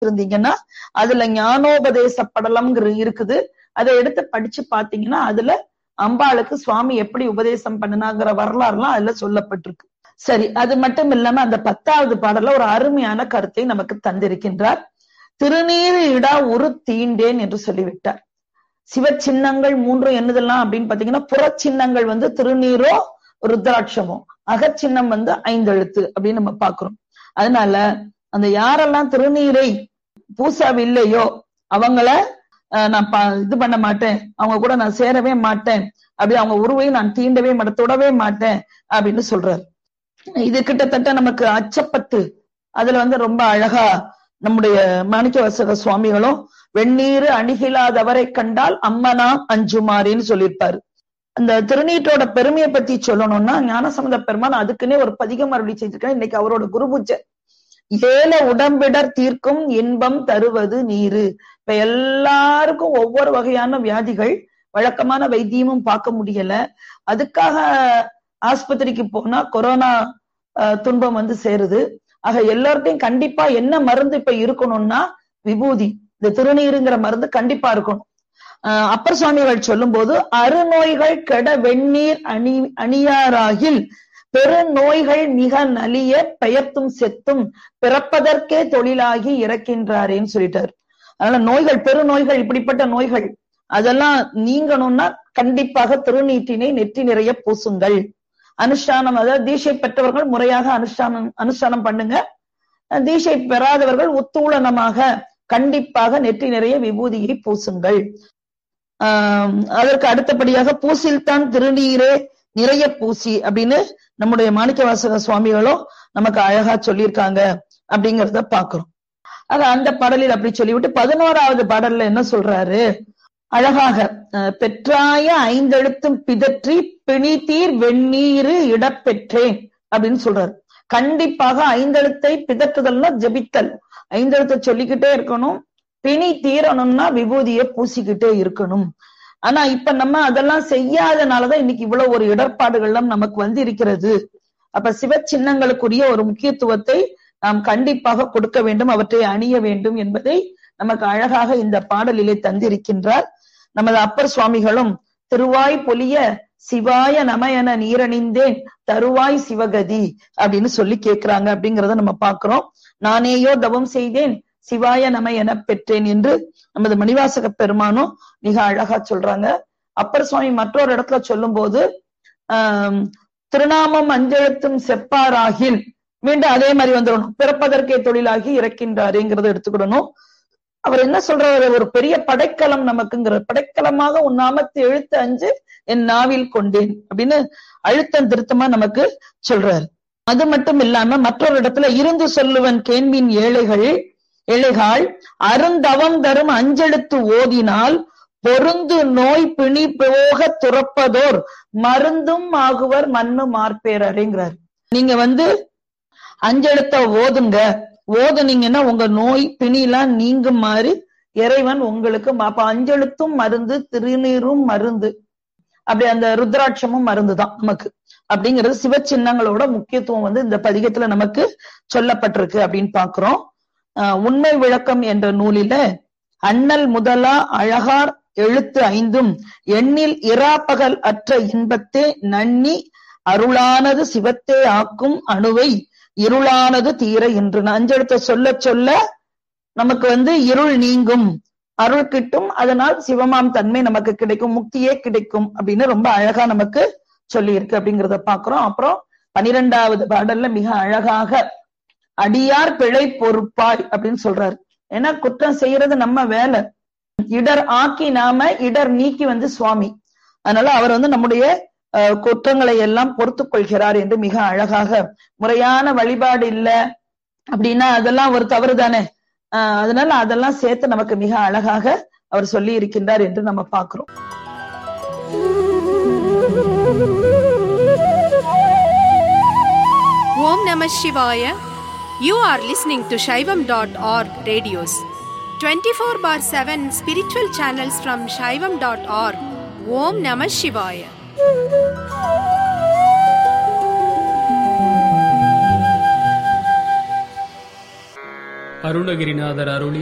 இருந்தீங்கன்னா அதுல ஞானோபதேச படலம்ங்கிற இருக்குது அதை எடுத்து படிச்சு பாத்தீங்கன்னா அதுல அம்பாளுக்கு சுவாமி எப்படி உபதேசம் பண்ணினாங்கிற வரலாறுலாம் அதுல சொல்லப்பட்டிருக்கு சரி அது மட்டும் இல்லாம அந்த பத்தாவது பாடல்ல ஒரு அருமையான கருத்தை நமக்கு தந்திருக்கின்றார் திருநீறு இடா உரு தீண்டேன் என்று சொல்லிவிட்டார் சிவ சின்னங்கள் மூன்றும் என்னதெல்லாம் அப்படின்னு பாத்தீங்கன்னா புறச்சின்னங்கள் வந்து திருநீரோ ருத்ராட்சமோ அகச்சின்னம் வந்து ஐந்தெழுத்து அப்படின்னு நம்ம பாக்குறோம் அதனால அந்த யாரெல்லாம் திருநீரை பூசாவில்லையோ அவங்கள அஹ், நான் ப- இது பண்ண மாட்டேன் அவங்க கூட நான் சேரவே மாட்டேன் அப்படி அவங்க உருவை நான் தீண்டவே மாட்டேன் தொடவே மாட்டேன் அப்படின்னு சொல்றாரு இது கிட்டத்தட்ட நமக்கு அச்சப்பத்து அதுல வந்து ரொம்ப அழகா நம்முடைய மாணிக்கவாசக சுவாமிகளும் வெந்நீர் அணிகிலாதவரை கண்டால் அம்மனாம் அஞ்சுமாறின்னு சொல்லியிருப்பாரு அந்த திருநீற்றோட பெருமையை பத்தி சொல்லணும்னா ஞானசம்பந்த பெருமான் அதுக்குன்னே ஒரு பதிகம் அருளி செய்திருக்காரு இன்னைக்கு அவரோட குரு பூஜை ஏல உடம்பிடர் தீர்க்கும் இன்பம் தருவது நீரு இப்ப எல்லாருக்கும் ஒவ்வொரு வகையான வியாதிகள் வழக்கமான வைத்தியமும் பார்க்க முடியல அதுக்காக ஆஸ்பத்திரிக்கு போனா கொரோனா அஹ், துன்பம் வந்து சேருது ஆக எல்லார்ட்டையும் கண்டிப்பா என்ன மருந்து இப்ப இருக்கணும்னா விபூதி இந்த திருநீருங்கிற மருந்து கண்டிப்பா இருக்கணும் அஹ், அப்பர் சுவாமிகள் சொல்லும்போது அருநோய்கள் கெட வெந்நீர் அணி அணியாராகில் பெருநோய்கள் மிக நலிய பெயர்த்தும் செத்தும் பிறப்பதற்கே தொழிலாகி இறக்கின்றாரேன்னு சொல்லிட்டாரு அதனால நோய்கள் பெருநோய்கள் இப்படிப்பட்ட நோய்கள் அதெல்லாம் நீங்கணும்னா கண்டிப்பாக திருநீற்றினை நெற்றி நிறைய பூசுங்கள் அனுஷ்டானம் அதாவது தீட்சை பெற்றவர்கள் முறையாக அனுஷ்டானம் அனுஷ்டானம் பண்ணுங்க அஹ் தீட்சை பெறாதவர்கள் உத்தூளனமாக கண்டிப்பாக நெற்றி நிறைய விபூதியை பூசுங்கள் ஆஹ் அதற்கு அடுத்தபடியாக பூசில்தான் திருநீரே நிறைய பூசி அப்படின்னு நம்முடைய மாணிக்கவாசக சுவாமிகளும் நமக்கு அழகா சொல்லியிருக்காங்க அப்படிங்கிறத பாக்குறோம் ஆக அந்த பாடலில் அப்படி சொல்லிவிட்டு பதினோராவது பாடல்ல என்ன சொல்றாரு அழகாக அஹ், பெற்றாய ஐந்தெழுத்தும் பிதற்றி பிணித்தீர் வெந்நீரு இடப்பெற்றேன் அப்படின்னு சொல்றாரு கண்டிப்பாக ஐந்தெழுத்தை பிதற்றுதல்னா ஜெபித்தல் ஐந்தெழுத்தை சொல்லிக்கிட்டே இருக்கணும் பிணி தீரணும்னா விபூதியை பூசிக்கிட்டே இருக்கணும் ஆனா இப்ப நம்ம அதெல்லாம் செய்யாதனாலதான் இன்னைக்கு இவ்வளவு ஒரு இடர்பாடுகள்லாம் நமக்கு வந்து இருக்கிறது அப்ப சிவ சின்னங்களுக்குரிய ஒரு முக்கியத்துவத்தை நாம் கண்டிப்பாக கொடுக்க வேண்டும் அவற்றை அணிய வேண்டும் என்பதை நமக்கு அழகாக இந்த பாடலிலே தந்திருக்கின்றார் நமது அப்பர் சுவாமிகளும் திருவாய் பொலிய சிவாய நம என நீரணிந்தேன் தருவாய் சிவகதி அப்படின்னு சொல்லி கேட்கிறாங்க அப்படிங்கறத நம்ம பார்க்கிறோம் நானேயோ தவம் செய்தேன் சிவாய நம என பெற்றேன் என்று நமது மணிவாசக பெருமானும் மிக அழகா சொல்றாங்க அப்பர் சுவாமி மற்றொரு இடத்துல சொல்லும் போது ஆஹ் திருநாமம் அஞ்செழுத்தும் செப்பாராகில் மீண்டும் அதே மாதிரி வந்துடணும் பிறப்பதற்கே தொழிலாகி இறக்கின்றாருங்கிறத எடுத்துக்கிடணும் அவர் என்ன சொல்றாரு ஒரு பெரிய படைக்கலம் நமக்குங்கிற படைக்கலமாக உன் நாமத்தை எழுத்து அஞ்சு என் நாவில் கொண்டேன் அப்படின்னு அழுத்தம் திருத்தமா நமக்கு சொல்றாரு அது மட்டும் இல்லாம மற்றொரு இடத்துல இருந்து சொல்லுவன் கேள்வின் ஏழைகள் ஏழைகாள் அருந்தவம் தரும் அஞ்செழுத்து ஓதினால் பொருந்து நோய் பிணி போக துறப்பதோர் மருந்தும் ஆகுவர் மண்ணு மார்பேரறைங்கிறார் நீங்க வந்து அஞ்செழுத்த ஓதுங்க ஓதுனீங்கன்னா உங்க நோய் பிணிலாம் நீங்கும் மாதிரி இறைவன் உங்களுக்கு ம- அப்ப அஞ்செழுத்தும் மருந்து திருநீரும் மருந்து அப்படி அந்த ருத்ராட்சமும் மருந்து தான் நமக்கு அப்படிங்கிறது சிவ சின்னங்களோட முக்கியத்துவம் வந்து இந்த பதிகத்துல நமக்கு சொல்லப்பட்டிருக்கு அப்படின்னு பாக்குறோம் ஆஹ் உண்மை விளக்கம் என்ற நூலில அண்ணல் முதலா அழகார் எழுத்து ஐந்தும் எண்ணில் இராப்பகல் அற்ற இன்பத்தே நன்னி அருளானது சிவத்தே ஆக்கும் அணுவை இருளானது தீர என்று அஞ்செழுத்த சொல்ல சொல்ல நமக்கு வந்து இருள் நீங்கும் அருள் கிட்டும் அதனால் சிவமாம் தன்மை நமக்கு கிடைக்கும் முக்தியே கிடைக்கும் அப்படின்னு ரொம்ப அழகா நமக்கு சொல்லி இருக்கு அப்படிங்கிறத பாக்குறோம் அப்புறம் பனிரெண்டாவது பாடல்ல மிக அழகாக அடியார் பிழை பொறுப்பாய் அப்படின்னு சொல்றாரு ஏன்னா குற்றம் செய்யறது நம்ம வேலை இடர் ஆக்கி நாம இடர் நீக்கி வந்து சுவாமி அதனால அவர் வந்து நம்முடைய அஹ், குற்றங்களை எல்லாம் பொறுத்துக் கொள்கிறார் என்று மிக அழகாக முறையான வழிபாடு இல்ல அப்படின்னா அதெல்லாம் ஒரு தவறு தானே ஆஹ் அதனால அதெல்லாம் சேர்த்து நமக்கு மிக அழகாக அவர் சொல்லி இருக்கின்றார் என்று நம்ம பார்க்கிறோம் Om Namah Shivaya. You are listening to Shaivam.org radios. 24 bar 7 spiritual channels from Shaivam.org. Om Namah Shivaya. Arunagirinathar அருளி